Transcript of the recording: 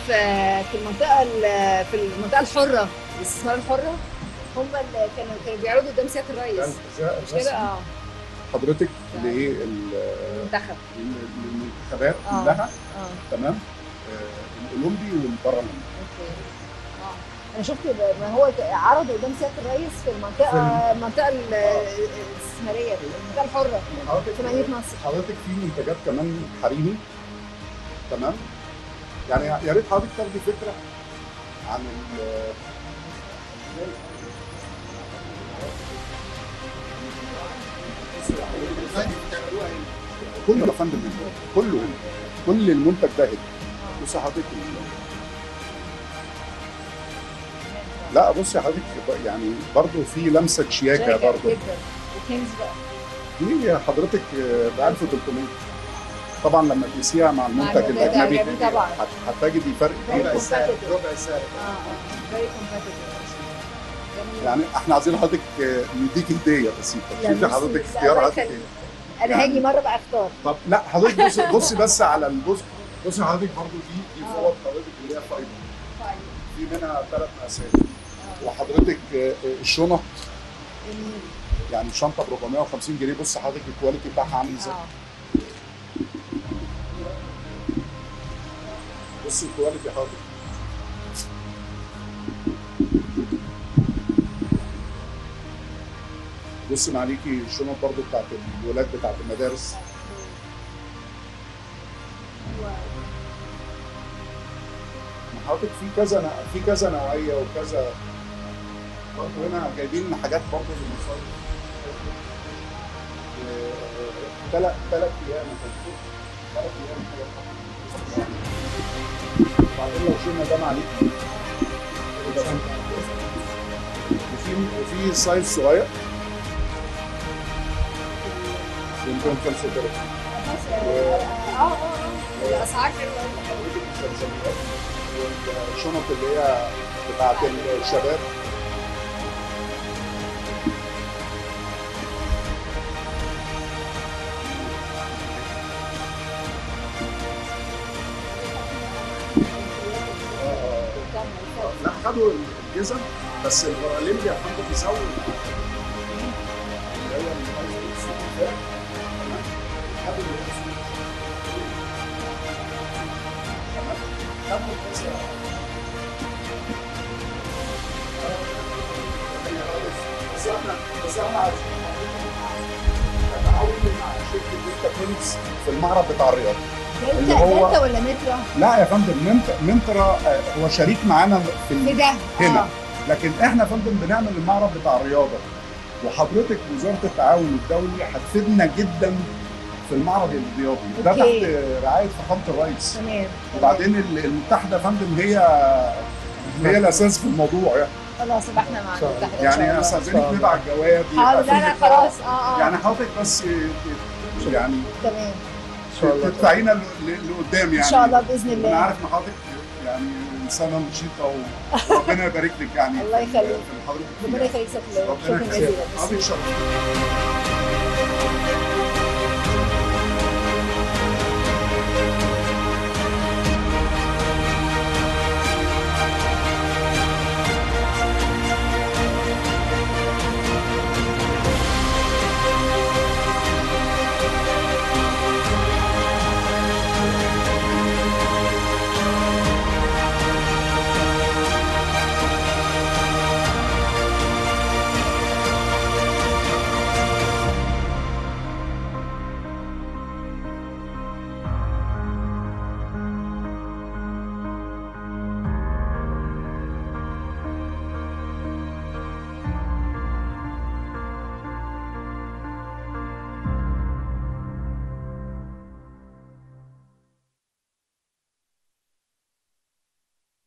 في في المنطقه ال- في المنطقه الحره الاستثمار الحره هم اللي كانوا كانوا بيعرضوا قدام سياده الرئيس مش كده اه حضرتك لايه ال- المنتخب للمنتخبات آه. كلها اه تمام آه، الاولمبي والبارالمبي اوكي اه انا شفت ب- ما هو عرض قدام سياده الرئيس في المنطقه المنطقه ال- الاستثماريه المنطقه الحره حضرتك في مدينه نصر حضرتك في منتجات كمان حريمي تمام يعني يا ريت حضرتك تاخدي فكره عن ال كله يا فندم هنا. كله هنا. كل المنتج ده هنا بص حضرتك لا بص يا حضرتك يعني برضه في لمسه شياكه برضه جدا وكنز بقى دي حضرتك ب 1300 طبعا لما تقيسيها مع المنتج المنتج الاجنبي الأجنبي طبعا. هت- هتجدي فرق Very كبير competitive. ربع سعر اه اه فيري كومباتيتيف يعني احنا عايزين حضرتك نديك هديه بسيطه لا، شوفي بصي، حضرتك لا، اختيار الله حضرتك يخليك. ايه انا هاجي مره بقى اختار طب لا حضرتك بصي بصي بس على البص بصي حضرتك برضو دي دي فوط حضرتك اللي هي فايبر في منها ثلاث مقاسات وحضرتك آه، آه، الشنط يعني الشنطه ب 450 جنيه بص حضرتك الكواليتي بتاعها عامل ازاي اه بص الكواليتي حضرتك بص معليكي الشنط برضو بتاعت الولاد بتاعت المدارس حضرتك في كذا ن- في كذا نوعيه وكذا برضو هنا جايبين حاجات برضو للمصايف ثلاث ثلاث ايام ثلاث ايام حاجات بعدين لو شلنا ده معليكي وفي وفي سايز صغير 235 اه اه اه الاسعار والشنط اللي هي بتاعت الشباب لا خدوا الجزم بس البراليمبي يا فندم بيسوي اللي هو السوق ده تمام خدوا الجزم. تمام خدوا الجزم. بس احنا بس احنا عايزين نتعاون مع شركه دلتا كوينز في المعرض بتاع الرياض اللي دلتا هو- دلتا ولا مترا لا يا فندم منت- منترا آه، هو شريك معانا في في ال- ده هنا اه لكن احنا يا فندم بنعمل المعرض بتاع الرياضه وحضرتك وزاره التعاون الدولي هتفيدنا جدا في المعرض الرياضي ده أوكي. تحت رعايه فخامه الرئيس تمام وبعدين ال- المتحده يا فندم هي هي الاساس في الموضوع يعني خلاص يبقى احنا مع شاء الله. المتحدة إن شاء يعني الله. استاذنك نبعت جواب يبقى حاضر في لا لا دفاع. خلاص اه اه يعني حضرتك بس يعني تمام ان شاء الله تدفعينا ل- ل- لقدام يعني ان شاء الله باذن انا الله عارف ان حضرتك يعني انسانه نشيطه وربنا يبارك لك يعني الله في- يخليك. في حضرتك ربنا يخليك شكرا ربنا شكرا يخليك جزيلا حضرتك شكرا